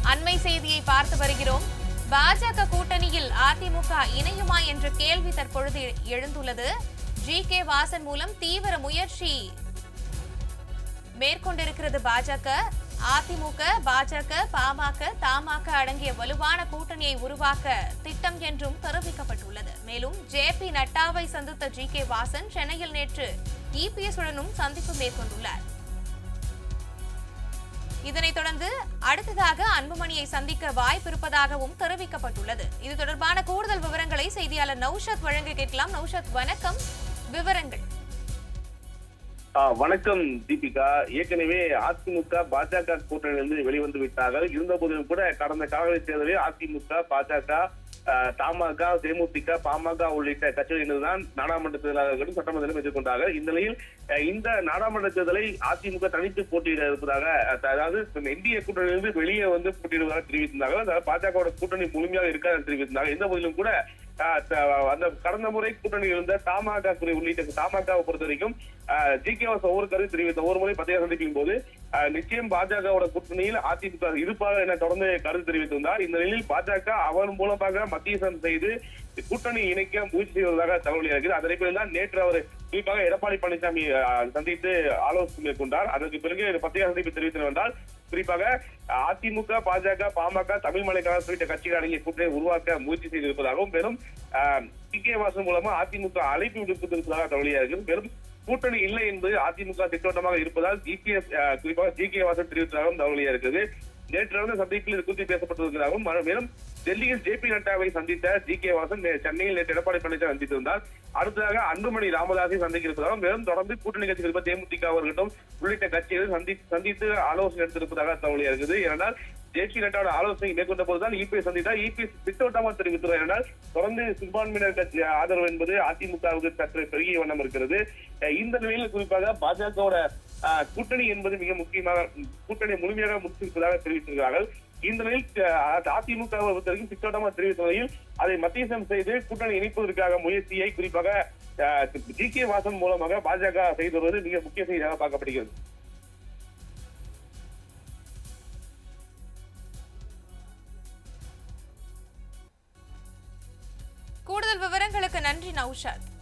அண்மை செய்தியை பார்த்து வருகிறோம் பாஜக கூட்டணியில் அதிமுக இணையுமா என்ற கேள்வி தற்பொழுது எழுந்துள்ளது ஜி கே வாசன் மூலம் தீவிர முயற்சி மேற்கொண்டிருக்கிறது பாஜக அதிமுக பாஜக பாமக தமாக அடங்கிய வலுவான கூட்டணியை உருவாக்க திட்டம் என்றும் தெரிவிக்கப்பட்டுள்ளது மேலும் ஜே பி நட்டாவை சந்தித்த ஜி கே வாசன் சென்னையில் நேற்று இபிஎஸ் உடனும் சந்திப்பு மேற்கொண்டுள்ளார் இதனைத் தொடர்ந்து அடுத்ததாக அன்புமணியை சந்திக்க வாய்ப்பிருப்பதாகவும் தெரிவிக்கப்பட்டுள்ளது இது தொடர்பான கூடுதல் விவரங்களை செய்தியாளர் நௌஷத் வழங்க கேட்கலாம் நௌஷத் வணக்கம் விவரங்கள் ஆ, வணக்கம் தீபிகா ஏற்கனவே அதிமுக பாஜக கூட்டணியிலிருந்து வெளிவந்து விட்டார்கள் இருந்த போதிலும் கூட கடந்த காலங்களை தேர்தலில் அதிமுக பாஜக ஆ, தமாக தேமுதிக பாமக உள்ளிட்ட கட்சிகளில் தான் நாடாளுமன்ற தேர்தலாளர்களும் சட்டமன்ற தேர்தலும் எதிர்கொண்டார்கள் இந்த நிலையில் ஆ, இந்த நாடாளுமன்ற தேர்தலை அதிமுக தனித்து போட்டியிட இருப்பதாக அ, அதாவது இந்திய கூட்டணியிலிருந்து வெளியே வந்து போட்டியிடுவதாக தெரிவித்திருந்தார்கள் அதாவது பாஜகவோட கூட்டணி முழுமையாக இருக்காது தெரிவித்திருந்தார்கள் இருந்த போதிலும் கூட ஆ, த- அந்த கடந்த முறை கூட்டணியில் இருந்த தமாக துறை உள்ளிட்ட தமாகவை பொறுத்த வரைக்கும் ஜி கே வாஸ் ஒவ்வொரு கருத்து தெரிவித்த ஒவ்வொரு முறை பத்திரிகை சந்திப்பின் போது ஆ, நிச்சயம் பாஜகவோட கூட்டணியில் அதிமுக இருப்பாக என தொடர்ந்து கருத்து தெரிவித்திருந்தார் இந்த நிலையில் பாஜக அவர் மூலமாக மத்தியஸ்தம் செய்து கூட்டணி இணைக்க முயற்சி செய்வதாக தகவல் இருக்குது அதன் அடிப்படையில் தான் நேற்று அவர் குறிப்பாக எடப்பாடி பழனிசாமி ஆ, சந்தித்து ஆலோசனை மேற்கொண்டார் அதற்கு பிறகு பத்திரிகை சந்திப்பு தெரிவித்தனர் என்றால் குறிப்பாக அதிமுக பாஜக பாமக தமிழ் மலை கழகம் உள்ளிட்ட கட்சிகள் அடங்கிய கூட்டணி உருவாக்க முயற்சி செய்திருப்பதாகவும் மேலும் டி கே வாசன் மூலமா அதிமுக அழைப்பு விடுத்திருப்பதாக தகவலியா இருக்கு மேலும் கூட்டணி இல்லை என்பது அதிமுக திட்டவட்டமாக இருப்பதால் ஜிபிஎஸ் குறிப்பாக ஜி கே வாசன் தெரிவித்ததாகவும் தகவலியா இருக்குது நேற்று நடந்த சந்திப்பில் இது குறித்து பேசப்பட்டிருக்கிறதாகவும் மறு- மேலும் டெல்லியில் ஜே பி நட்டாவை சந்தித்த ஜி கே வாசன் நே- சென்னையில் நேற்று எடப்பாடி பழனிசாமி சந்தித்திருந்தார் அடுத்ததாக அன்புமணி ராமதாஸை சந்திக்க இருப்பதாகவும் மேலும் தொடர்ந்து கூட்டணி கட்சிகள் இருப்ப தேமுதிக அவர்களும் உள்ளிட்ட கட்சிகள் சந்தி சந்தித்து ஆலோசனை எடுத்திருப்பதாக தகவலியா இருக்குது ஏனென்றால் ஜே பி நட்டாவோட ஆலோசனை மேற்கொண்ட போதுதான் இபிஎஸ் சந்தித்தார் இபிஎஸ் திட்டவட்டமாக தெரிவித்துள்ளார் என்றால் தொடர்ந்து சிறுபான்மையினர் கட்சி ஆதரவு என்பது அதிமுகவுக்கு சற்று பெருகிய வண்ணம் இருக்கிறது அஹ் இந்த நிலையில் குறிப்பாக பாஜகவோட ஆஹ், கூட்டணி என்பது மிக முக்கியமாக கூட்டணி முழுமையாக முடித்திருப்பதாக தெரிவித்திருக்கிறார்கள் இந்த நிலையில் அஹ், அதிமுக வை பொறுத்த வரைக்கும் திட்டவட்டமாக தெரிவித்த நிலையில் அதை மத்தியஸ்தம் செய்து கூட்டணி இணைப்பதற்காக முயற்சியை குறிப்பாக ஜி கே வாசன் மூலமாக பாஜக செய்து வருவது மிக முக்கிய செய்தியாக பார்க்கப்படுகிறது கூடுதல் விவரங்களுக்கு நன்றி நௌஷத்